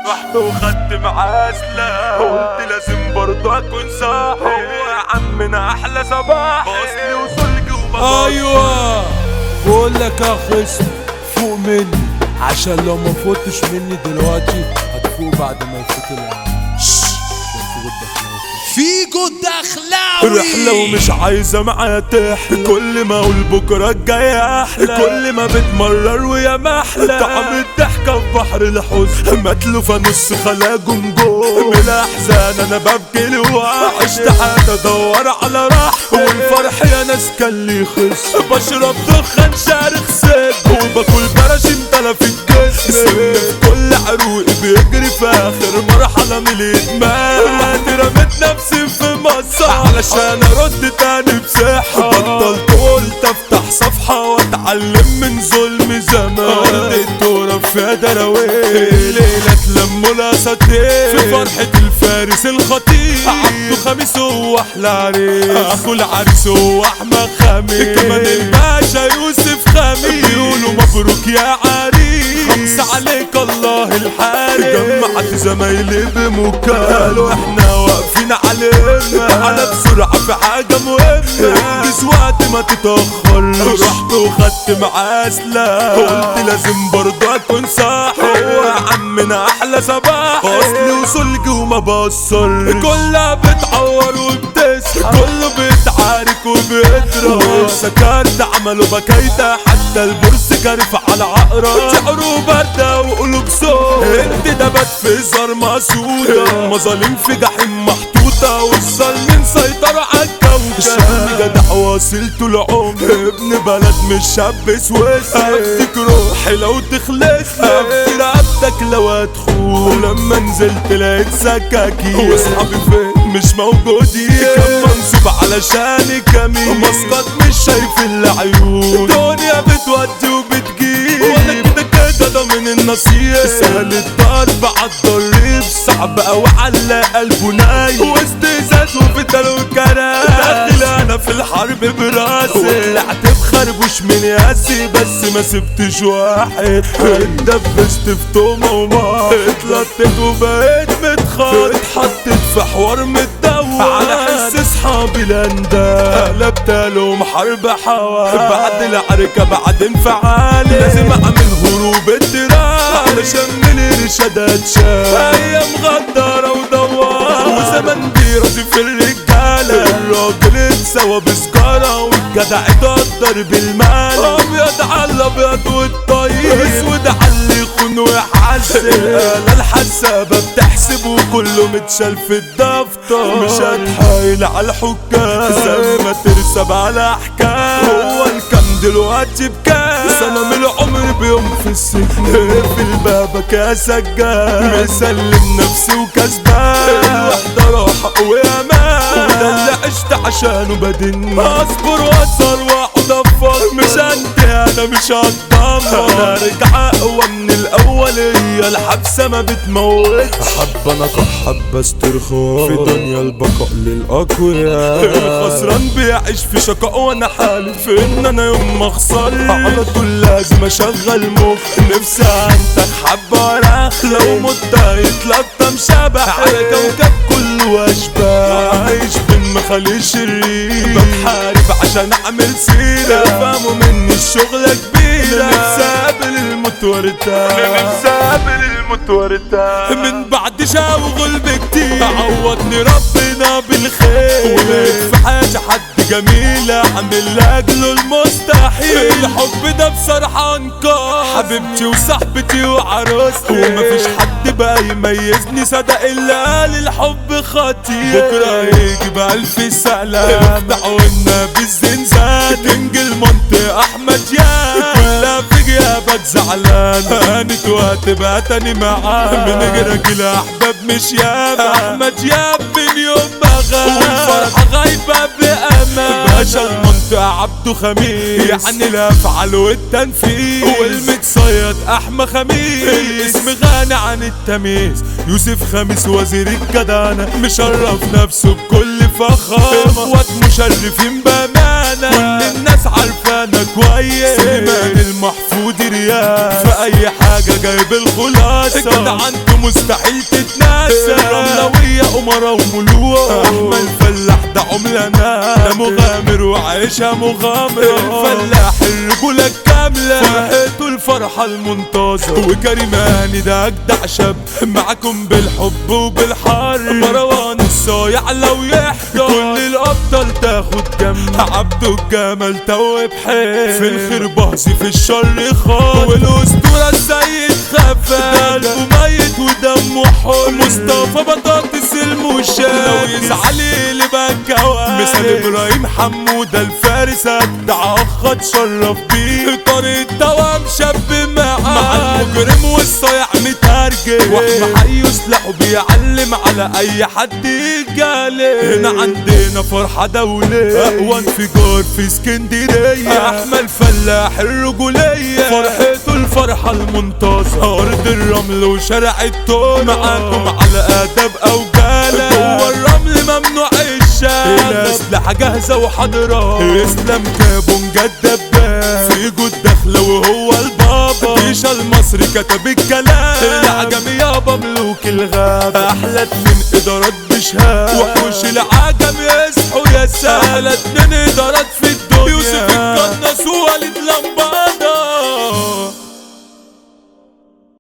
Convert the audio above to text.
رحت وخدت معاه سلاح قلت لازم برضه اكون صاحي هو يا عمنا احلى صباح اصلي وصلجي وبابا ايوه بقول لك يا خصم فوق مني عشان لو ما فوتش مني دلوقتي هتفوق بعد ما يفوت العام فيجو الدخلاوي رحلة ومش عايزة معايا تحلى كل ما اقول بكرة الجاي احلى كل ما بتمرر ويا محلى طعم الضحكة في بحر الحزن متلوفة نص خلاجم جوه من الاحزان انا ببكي لوحدي عشت حياتي ادور على راحة والفرح يا ناس كان لي خص بشرب دخان شارخ سد وباكل براشين تلف الجسم السم في كل عروقي بيجري في اخر مرحلة من الادمان رميت نفسي في مصر علشان ارد تاني بصحة بطلت قلت افتح صفحة واتعلم من ظلم زمان ارض الدورة في دراويش ليلة تلموا الاساطير في فرحة الفارس الخطير عبده خميس هو احلى عريس اخو العريس هو احمد خميس كمان الباشا يوسف خميس بيقولوا مبروك يا عريس خمسة عليك الله الحارس جمعت زمايلي بمكالمة احنا واقفين علينا على بسرعة في حاجة مهمة انجز وقت ما تتأخرش رحت وخدت معاه سلاح قلت لازم برضه اكون صح هو يا عمنا احلى صباح اصلي وصلجي وما بصر كلها بتعور وبتسحب كله بيتعارك وبيضرب سكرت عملوا بكايته حتى البورس كارف على عقرب شعره بردة وقلوب صوت انت دبت في زار مسودة مظالم في جحيم محطوطة والظالمين سيطروا على الكوكب الشهم جدع واصل طول عمري ابن بلد مش شاب سويسي امسك روحي لو تخلصني امسك رقبتك لو هتخون لما نزلت لقيت سكاكين واصحابي فين مش موجودين كان منصوب علشان كمين مسقط مش شايف العيون الدنيا بتودي وبتجيب وانا كده كده ضامن النصيب سهل الضرب عالضريب صعب اوي على قلبه نايم واستزاز وفتل وكلام داخل انا في الحرب براسي وطلعت بخربوش من ياسي بس ما سبتش واحد اتدبست في تومة وما اتلطت وبقيت متخاط اتحطت في حوار متدور على حس اصحابي لندا قلبت لهم حرب حوالي بعد العركة بعد انفعالي لازم اعمل هروب الدراع علشان من الارشادات شاف ايام غدارة ودوار وزمن بيرازي في الرجالة الراجل اتسوى بسجارة والجدع اتقدر بالمال ابيض على الابيض والطيب اسود على اللي يخون ويحسن انا الحسابة بتحسب وكله متشال في الدفتر مش هتحايل على الحكام زي ما ترسب على احكام هو الكام دلوقتي بكام سنة من العمر بيوم في السجن في البابك يا سجان مسلم نفسي وكسبان الوحدة راحة وامان وده اللي عشت عشانه بدن اصبر واسهر واقعد افكر مش انت انا مش هتدمر انا ارجع اقوى من الاول هي الحبسة ما بتموت حب انا حب استرخاء في دنيا البقاء للاقوياء الخسران بيعيش في شقاء وانا حالف ان انا يوم ما اخسر على طول لازم اشغل مخ نفسي انتك حبة راخ لو مت هيتلطم شبح على كوكب كله اشباح عايش بين مخالي شرير بتحارب عشان اعمل سيرة فهموا مني الشغلة كبيرة نفسي اقابل الموت وارتاح نفسي اقابل الموت وارتاح من بعد شاوغل بكتير عوضني ربنا بالخير ولقيت في حاجة حد جميل اعمل لاجله المستحيل الحب ده بصراحة انكار حبيبتي وصاحبتي وعروستي ومفيش حد بقى يميزني صدق الا قال الحب خطير بكرة هيجي بألف سلام افتحوا النبي الزنزان كينج المنطقة احمد يا كلها في غيابك زعلان هانت وهتبقى تاني معاه من غيرك الاحباب مش ياما احمد ياب من يوم ما غاب والفرحة غايبة بأمان باشا المنطقة عبده خميس يعني الافعال والتنفيذ والمتصيد احمد خميس الاسم غني عن التمييز يوسف خميس وزير الجدعنة مشرف نفسه بكل فخامة اخوات مشرفين بامانة كل الناس الناس عارفانا كويس سليمان المحفوظ رياس في اي حاجة جايب الخلاصة كده عنده مستحيل تتناسى الرملوية أمراء وملوك أحمد فلاح ده عملة ناس ده مغامر وعايشها مغامرة الفلاح الرجولة الكاملة فرحته الفرحة المنتظرة وكريماني ده أجدع شاب معاكم بالحب وبالحر مروان الصايع لو يحضر كل الأبطال تاخد جنب عبده الجمل توب حيل في الخير بهزي في الشر خالص والأسطورة السيد خفاف ده قلبه ميت ودمه حر مصطفى بطاطس المشاة لو يزعل يقلب الجواب مثال ابراهيم حمودة الفارس ابدع اخ اتشرف بيه طريق دوام شاب معاه مع المجرم والصايع مترجم واحمى حي سلاحه بيعلم على اي حد يجالي هنا عندنا فرحة دولية اقوى انفجار في اسكندرية احمد فلاح الرجولية فرحته الفرحة المنتصرة ارض الرمل وشارع التون معاكم على ادب او جالة جوه الرمل ممنوع الشام الاسلحة جاهزة وحاضرة اسلام كابون جد في جود داخلة وهو البابا ديشا المصري كتب الكلام العجم يابا ملوك الغاب احلى اتنين ادارات بشهاب وحوش العجم يصحوا يا سهلة اتنين ادارات في